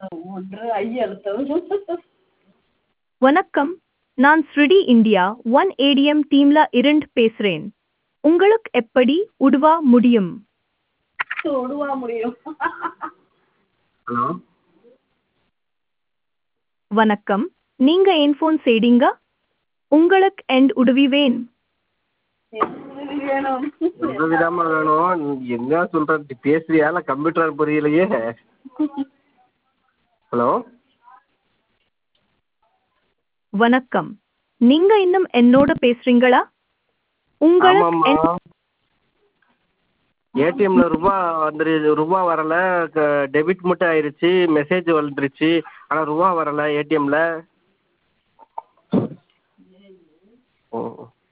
ஒன்று ஐ அழுத்தவும் வணக்கம் நான் ஸ்ருடி இந்தியா ஒன் ஏடிஎம் டீம்ல இருந்து பேசுறேன் உங்களுக்கு எப்படி உதவ முடியும் தொடுவா முடியும் ஹலோ வணக்கம் நீங்க என் ஃபோன் செய்தீங்க உங்களுக்கு எண்ட் உதவி வேணும் எனக்கு வேணும் உதவிதாம்மா வேணும் நீ என்ன சொல்ற நீ பேசுறியா இல்லை கம்ப்யூட்டர் புரியலையே ஹலோ வணக்கம் நீங்க இன்னும் என்னோட பேசுறீங்களா உங்களுக்கு ஆமாம்மா என்- ஏடிஎம்ல ரூபா வந்துரு ரூபா வரல டெபிட் மட்டும் ஆயிருச்சு மெசேஜ் வந்துருச்சு ஆனால் ரூபா வரல ஏடிஎம்ல ஓ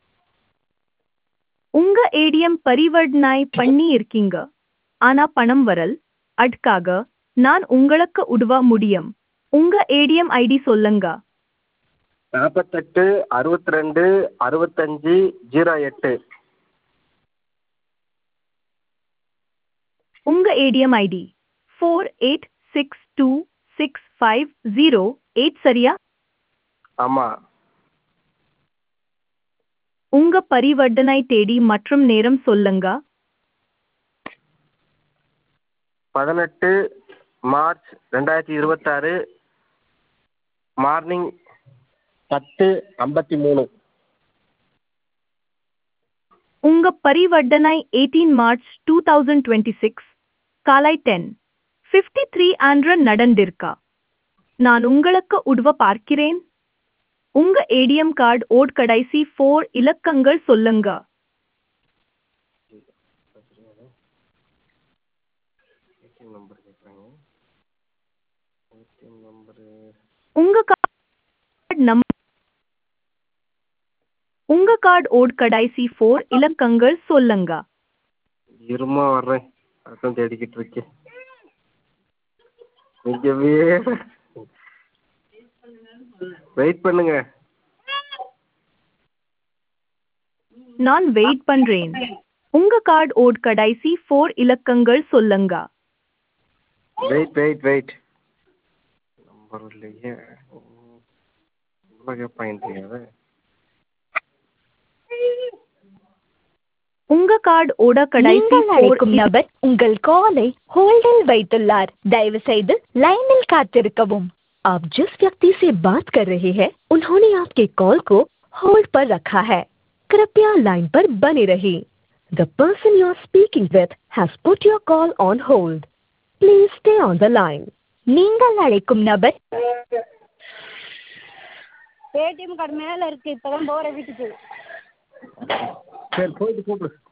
உங்க ஏடிஎம் பரிவர்த்தனை பண்ணி இருக்கீங்க ஆனா பணம் வரல் அதுக்காக நான் உங்களுக்கு உதவ முடியும் உங்க ஏடிஎம் ஐடி சொல்லுங்க நாற்பத்தெட்டு அறுபத்தி ரெண்டு அறுபத்தஞ்சு ஜீரோ எட்டு உங்க ATM ID four eight six two six five zero eight சரியா ஆமாம் உங்க பரிவர்த்தனை தேதி மற்றும் நேரம் சொல்லுங்க பதினெட்டு மார்ச் ரெண்டாயிரத்தி இருபத்தாறு மார்னிங் பத்து ஐம்பத்தி மூணு உங்க பரிவர்த்தனை eighteen March two thousand twenty six காலை டென் ஃபிஃப்டி த்ரீ ஆண்ட்ரட் நடந்திருக்கா நான் உங்களுக்கு உதவ பார்க்கிறேன் உங்க ஏடிஎம் கார்டு ஓட் கடைசி ஃபோர் இலக்கங்கள் சொல்லுங்க ஏடிஎம் நம்பர் கேட்குறாங்க ஏடிஎம் நம்பரு உங்க கார்டு நம் உங்க கார்டு ஓட் கடைசி ஃபோர் இலக்கங்கள் சொல்லுங்க இருமா வர்றேன் அதான் தேடிக்கிட்டு இருக்கேன் நீங்க வேற வெயிட் பண்ணுங்க நான் வெயிட் பண்றேன் உங்க கார்டு ஓட் கடைசி ஃபோர் இலக்கங்கள் சொல்லுங்க வெயிட் வெயிட் வெயிட் நம்பர் இல்லையே இவ்வளோ கேட்பாங்க உங்க கார்டு ஓட கடைசி நீங்கள் ஃபோர் அழைக்கும் நபர் உங்கள் காலை होल्डिल வைத்துள்ளார் दयவு செய்து लाइनिल காத்திருக்கவும் आप जिस व्यक्ति से बात कर रहे हैं उन्होंने आपके कॉल को होल्ड पर रखा है कृपया लाइन पर बने रहिए the person you are speaking with has put your call on hold please stay on the line நீங்கள் அழைக்கும் நபர் ஏடிஎம் கார்டு மேலே இருக்குது இப்போ தான் போகிற வீட்டுக்கு சரி போயிட்டு கூப்பிடு